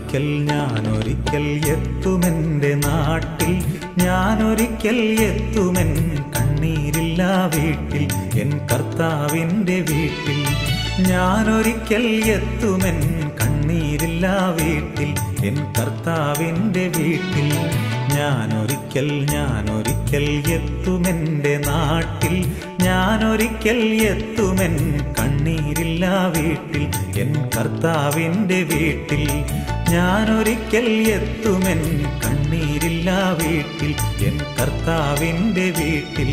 ഞാനൊരിക്കൽ ഞാനൊരിക്കൽ എത്തുമെൻ്റെ നാട്ടിൽ ഞാനൊരിക്കൽ എത്തുമെൻ കണ്ണീരില്ല വീട്ടിൽ എൻ കർത്താവിൻ്റെ വീട്ടിൽ ഞാനൊരിക്കൽ എത്തുമെൻ കണ്ണീരില്ല വീട്ടിൽ എൻ കർത്താവിൻ്റെ വീട്ടിൽ ഞാനൊരിക്കൽ ഞാനൊരിക്കൽ എത്തുമെൻ്റെ നാട്ടിൽ ഞാനൊരിക്കൽ എത്തുമെൻ കണ്ണീരില്ല വീട്ടിൽ എൻ കർത്താവിൻ്റെ വീട്ടിൽ ഞാനൊരിക്കൽ എത്തുമെൻ കണ്ണീരില്ല വീട്ടിൽ എൻ കർത്താവിൻ്റെ വീട്ടിൽ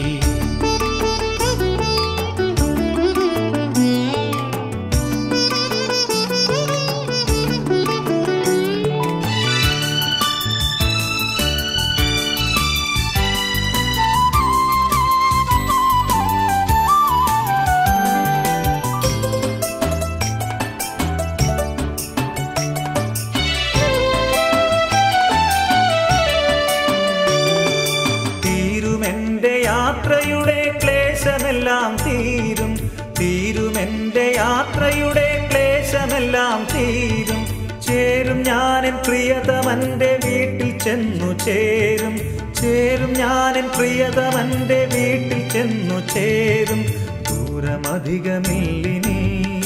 തീരുമെന്റെ യാത്രയുടെ ക്ലേശമെല്ലാം തീരും തീരുമെന്റെ യാത്രയുടെ ക്ലേശമെല്ലാം തീരും ചേരും ഞാനെൻ പ്രിയതമന്റെ വീട്ടിൽ ചെന്നു ചേരും ചേരും ഞാനെൻ പ്രിയതമന്റെ വീട്ടിൽ ചെന്നു ചേരും ദൂരമധികമില്ലിനി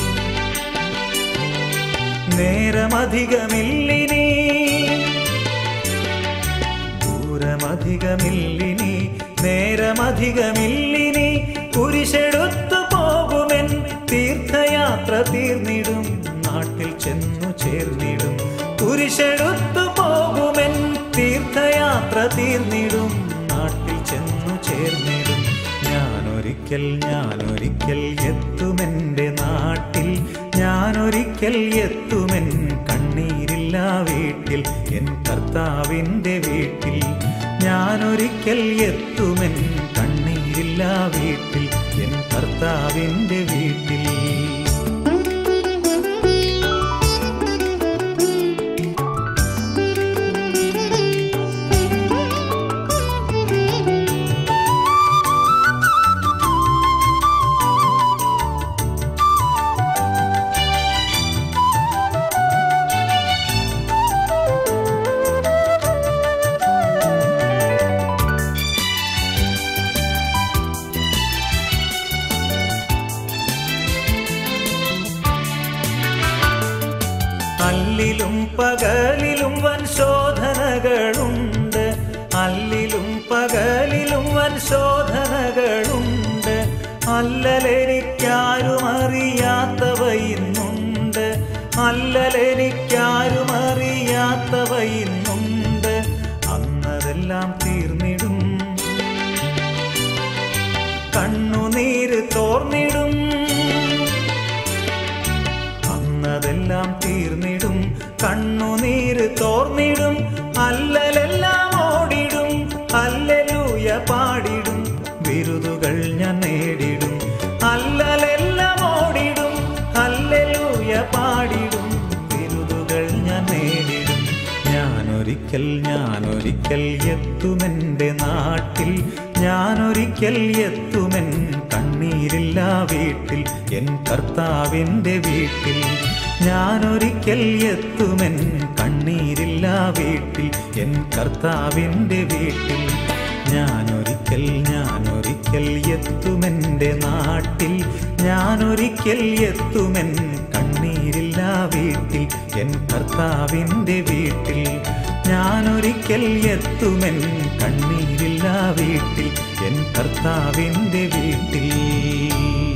നേരമധികമില്ലിനി ദൂരമധികമില്ലിനി നേരമധികമില്ലിനി കുരിശെടുത്തു പോകുമെൻ തീർത്ഥയാത്ര തീർന്നിടും നാട്ടിൽ ചെന്നു ചേർന്നിടും കുരിശെടുത്തു പോകുമെൻ തീർത്ഥയാത്ര തീർന്നിടും നാട്ടിൽ ചെന്നു ചേർന്നിടും ഞാനൊരിക്കൽ ഞാനൊരിക്കൽ എത്തുമെൻ്റെ നാട്ടിൽ ഞാനൊരിക്കൽ എത്തുമെൻ കണ്ണീരില്ല വീട്ടിൽ എൻ കർത്താവിൻ്റെ വീട്ടിൽ ഞാനൊരിക്കൽ എത്തുമെൻ കണ്ണീരില്ല വീട്ടിൽ എൻ കർത്താവിൻ്റെ വീട്ടിൽ അല്ലിലും പകലിലും വൻ ശോധനകളുണ്ട് അല്ലിലും പകലിലും വൻ ശോധനകളുണ്ട് അല്ലലെനിക്കാരും അറിയാത്തവ ഇന്നുണ്ട് അല്ലലെനിക്കാരും അറിയാത്തവ ഇന്നുണ്ട് അന്നതെല്ലാം തീർന്നിടും കണ്ണുനീര് തോർന്നിടും അന്നതെല്ലാം തീർന്നിടും കണ്ണുനീര് തോർന്നിടും അല്ലലെല്ലാം ഓടിടും അല്ലലൂയ പാടിടും ബിരുദുകൾ ഞാൻ നേടിടും അല്ലലെല്ലാം ഓടിടും അല്ലലൂയ പാടിടും ബിരുദുകൾ ഞാൻ നേടിടും ഞാനൊരിക്കൽ ഞാനൊരിക്കൽ എത്തുമെൻ്റെ നാട്ടിൽ ഞാനൊരിക്കൽ എത്തുമെൻ കണ്ണീരില്ല വീട്ടിൽ എൻ കർത്താവിൻ്റെ വീട്ടിൽ ഞാനൊരിക്കൽ എത്തുമെൻ കണ്ണീരില്ല വീട്ടിൽ എൻ കർത്താവിൻ്റെ വീട്ടിൽ ഞാനൊരിക്കൽ ഞാനൊരിക്കൽ എത്തുമെൻ്റെ നാട്ടിൽ ഞാനൊരിക്കൽ എത്തുമെൻ കണ്ണീരില്ല വീട്ടിൽ എൻ കർത്താവിൻ്റെ വീട്ടിൽ ഞാനൊരിക്കൽ എത്തുമെൻ കണ്ണീരില്ല വീട്ടിൽ എൻ കർത്താവിൻ്റെ വീട്ടിൽ